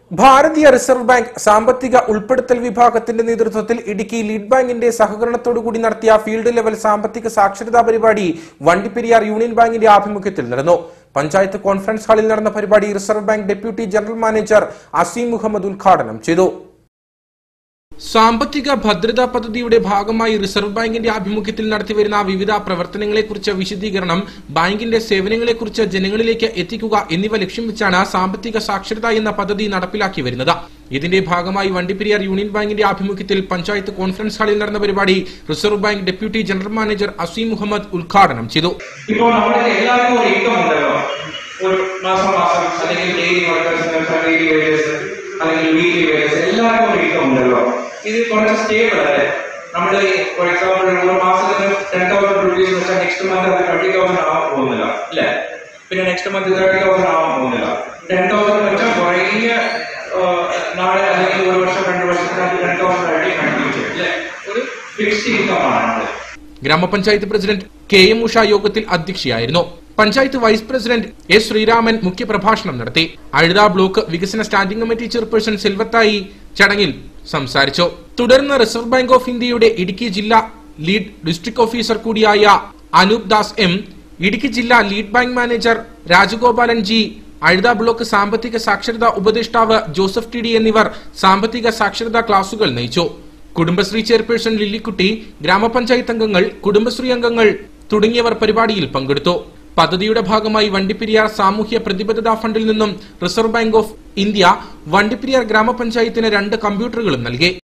ഭാരതീയ reserve bank സാമ്പത്തിക ഉൾപ്പെടുത്തൽ വിഭാഗത്തിന്റെ നേതൃത്വത്തിൽ ഇടുക്കി ലീഡ് ബാങ്കിന്റെ സഹകരണത്തോടുകൂടി നടത്തിയ ഫീൽഡ് ലെവൽ സാമ്പത്തിക സാക്ഷരതാ പരിപാടി വണ്ടിപ്പെരിയാർ യൂണിയൻ ബാങ്കിന്റെ ആഭിമുഖ്യത്തിൽ നടന്നു പഞ്ചായത്ത് കോൺഫറൻസ് ഹാളിൽ നടന്ന പരിപാടി reserve bank deputy general manager Azeem Muhammad ഉദ്ഘാടനം ചെയ്തു സാമ്പത്തിക ഭദ്രതാ പദ്ധതിയുടെ ഭാഗമായി റിസർവ് ബാങ്കിന്റെ ആഭിമുഖ്യത്തിൽ നടത്തിവരുന്ന വിവിധ പ്രവർത്തനങ്ങളെക്കുറിച്ച് വിശദീകരണം ബാങ്കിന്റെ സേവനങ്ങളെക്കുറിച്ച് ജനങ്ങളിലേക്ക് എത്തിക്കുക എന്നിവ ലക്ഷ്യം വെച്ചാണ് സാമ്പത്തിക സാക്ഷരത എന്ന പദ്ധതി നടപ്പിലാക്കി വരുന്നത് ഇതിന്റെ ഭാഗമായി വണ്ടിപ്പെരിയാർ യൂണിയൻ ബാങ്കിന്റെ ആഭിമുഖ്യത്തിൽ പഞ്ചായത്ത് കോൺഫറൻസ് ഹാളിൽ നടന്ന പരിപാടി reserve bank deputy general manager Azeem Muhammad ഉദ്ഘാടനം ചെയ്തു ഇപ്പോൾ നമ്മുടെ എല്ലാവർക്കും ഒരു ഇൻകം ഉണ്ടല്ലോ ഒരു മാസം മാസം അല്ലെങ്കിൽ ഡെയിലി വർക്കേഴ്സിന് ഡെയിലി വേജസ് അല്ലെങ്കിൽ വീക്ക്ലി വേജസ് എല്ലാവർക്കും ഒരു ഇൻകം ഉണ്ടല്ലോ ഇത് കുറച്ച് സ്റ്റേബിൾ അല്ലേ നമ്മൾ ഫോർ എക്സാമ്പിൾ ഒരു മാസത്തിന് ടെൻ തൗസൻഡ് റുപ്പീസ് വെച്ചാൽ നെക്സ്റ്റ് മന്ത് അത് ട്വന്റി തൗസൻഡ് ആവാൻ പോകുന്നില്ല അല്ലേ പിന്നെ നെക്സ്റ്റ് മന്ത് തേർട്ടി തൗസൻഡ് ആവാൻ പോകുന്നില്ല ടെൻ തൗസൻഡ് വെച്ചാൽ കുറേ നാളെ അല്ലെങ്കിൽ ഒരു വർഷം രണ്ട് വർഷത്തിനകത്ത് ടെൻ തൗസൻഡ് ആയിട്ട് കണ്ടിന്യൂ ചെയ്യും അല്ലേ ഒരു ഫിക്സ്ഡ് ഇൻകം ആണ് നമ്മൾ ഗ്രാമപഞ്ചായത്ത് പ്രസിഡന്റ് കെ എം ഉഷ യോഗത്തിൽ അധ്യക്ഷയായിരുന്നു panchayat vice president S Sreeraman മുഖ്യപ്രഭാഷണം നടത്തി അഴുത ബ്ലോക്ക് വികസന സ്റ്റാൻഡിംഗ് കമ്മിറ്റി ചെയർപേഴ്സൺ സെൽവത്തായി ചടങ്ങിൽ സംസാരിച്ചു തുടർന്ന് റിസർവ് ബാങ്ക് ഓഫ് ഇന്ത്യയുടെ ഇടുക്കി ജില്ലാ ലീഡ് ഡിസ്ട്രിക്ട് ഓഫീസർ കൂടിയായ അനൂപ് ദാസ് എം ഇടുക്കി ജില്ലാ lead bank manager Rajagopalan G Azhutha block സാമ്പത്തിക സാക്ഷരതാ ഉപദേഷ്ടാവ് ജോസഫ് ടി ഡി എന്നിവർ സാമ്പത്തിക സാക്ഷരതാ ക്ലാസുകൾ നയിച്ചു കുടുംബശ്രീ ചെയർപേഴ്സൺ ലില്ലിക്കുട്ടി ഗ്രാമപഞ്ചായത്ത് അംഗങ്ങൾ കുടുംബശ്രീ അംഗങ്ങൾ തുടങ്ങിയവർ പരിപാടിയിൽ പങ്കെടുത്തു പദ്ധതിയുടെ ഭാഗമായി വണ്ടിപ്പെരിയാർ സാമൂഹ്യ പ്രതിബദ്ധതാ ഫണ്ടിൽ നിന്നും reserve bank of India Vandiperiyar ഗ്രാമപഞ്ചായത്തിന് രണ്ട് കമ്പ്യൂട്ടറുകളും നൽകി